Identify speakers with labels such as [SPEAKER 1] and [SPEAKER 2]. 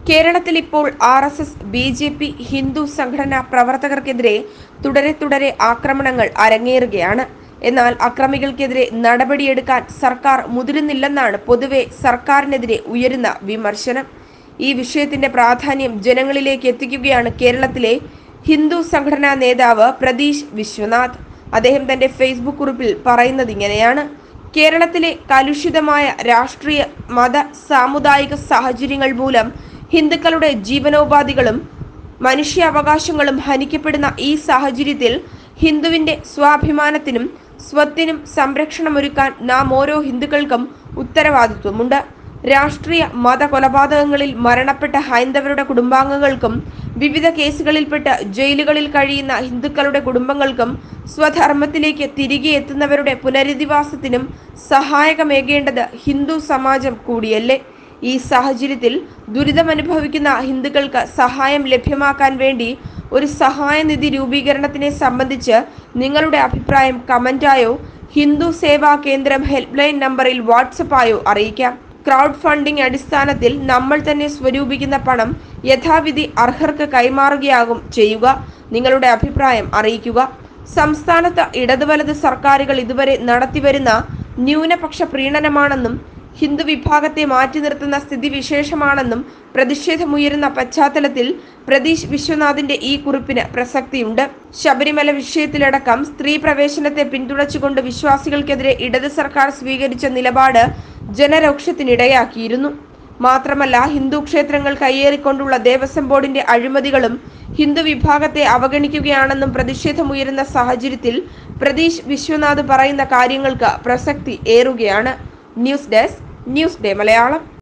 [SPEAKER 1] കേരളത്തിൽ ഇപ്പോൾ R S S B J P Hindu സംഘടനാ പ്രവർത്തകർക്കെതിരെ തുടരെ തുടരെ ആക്രമണങ്ങൾ അരങ്ങേറുകയാണ് എന്നാൽ അക്രമികൾക്കെതിരെ നടപടിയെടുക്കാൻ സർക്കാർ മുതിരുന്നില്ലെന്നാണ് പൊതുവെ സർക്കാരിനെതിരെ ഉയരുന്ന വിമർശനം ഈ വിഷയത്തിന്റെ പ്രാധാന്യം ജനങ്ങളിലേക്ക് എത്തിക്കുകയാണ് കേരളത്തിലെ ഹിന്ദു സംഘടനാ നേതാവ് പ്രതീഷ് വിശ്വനാഥ് അദ്ദേഹം തന്റെ ഫേസ്ബുക്ക് കുറിപ്പിൽ പറയുന്നത് ഇങ്ങനെയാണ് കേരളത്തിലെ കലുഷിതമായ രാഷ്ട്രീയ മത സാമുദായിക സാഹചര്യങ്ങൾ മൂലം ഹിന്ദുക്കളുടെ ജീവനോപാധികളും മനുഷ്യാവകാശങ്ങളും ഹനിക്കപ്പെടുന്ന ഈ സാഹചര്യത്തിൽ ഹിന്ദുവിന്റെ സ്വാഭിമാനത്തിനും സ്വത്തിനും സംരക്ഷണമൊരുക്കാൻ നാം ഓരോ ഹിന്ദുക്കൾക്കും ഉത്തരവാദിത്വമുണ്ട് രാഷ്ട്രീയ മത കൊലപാതകങ്ങളിൽ മരണപ്പെട്ട ഹൈന്ദവരുടെ കുടുംബാംഗങ്ങൾക്കും വിവിധ കേസുകളിൽപ്പെട്ട് ജയിലുകളിൽ കഴിയുന്ന ഹിന്ദുക്കളുടെ കുടുംബങ്ങൾക്കും സ്വധർമ്മത്തിലേക്ക് തിരികെ എത്തുന്നവരുടെ പുനരധിവാസത്തിനും സഹായകമേകേണ്ടത് ഹിന്ദു സമാജം കൂടിയല്ലേ ഈ സാഹചര്യത്തിൽ ദുരിതമനുഭവിക്കുന്ന ഹിന്ദുക്കൾക്ക് സഹായം ലഭ്യമാക്കാൻ വേണ്ടി ഒരു സഹായനിധി രൂപീകരണത്തിനെ സംബന്ധിച്ച് നിങ്ങളുടെ അഭിപ്രായം കമന്റായോ ഹിന്ദു സേവാ കേന്ദ്രം ഹെൽപ്പ് ലൈൻ നമ്പറിൽ വാട്സപ്പായോ അറിയിക്കാം ക്രൗഡ് ഫണ്ടിംഗ് അടിസ്ഥാനത്തിൽ നമ്മൾ തന്നെ സ്വരൂപിക്കുന്ന പണം യഥാവിധി അർഹർക്ക് കൈമാറുകയാകും ചെയ്യുക നിങ്ങളുടെ അഭിപ്രായം അറിയിക്കുക സംസ്ഥാനത്ത് ഇടതു വലത് സർക്കാരുകൾ ഇതുവരെ നടത്തിവരുന്ന ന്യൂനപക്ഷ പ്രീണനമാണെന്നും ഹിന്ദു വിഭാഗത്തെ മാറ്റി നിർത്തുന്ന സ്ഥിതിവിശേഷമാണെന്നും പ്രതിഷേധമുയരുന്ന പശ്ചാത്തലത്തിൽ പ്രതീഷ് വിശ്വനാഥിന്റെ ഈ കുറിപ്പിന് പ്രസക്തിയുണ്ട് ശബരിമല വിഷയത്തിലടക്കം സ്ത്രീ പ്രവേശനത്തെ പിന്തുണച്ചുകൊണ്ട് വിശ്വാസികൾക്കെതിരെ ഇടത് സർക്കാർ സ്വീകരിച്ച നിലപാട് ജനരോക്ഷത്തിനിടയാക്കിയിരുന്നു മാത്രമല്ല ഹിന്ദു ക്ഷേത്രങ്ങൾ കയ്യേറിക്കൊണ്ടുള്ള ദേവസ്വം ബോർഡിന്റെ അഴിമതികളും ഹിന്ദു വിഭാഗത്തെ അവഗണിക്കുകയാണെന്നും പ്രതിഷേധമുയരുന്ന സാഹചര്യത്തിൽ പ്രതീഷ് വിശ്വനാഥ് പറയുന്ന കാര്യങ്ങൾക്ക് പ്രസക്തി ഏറുകയാണ് news desk news day Malayalam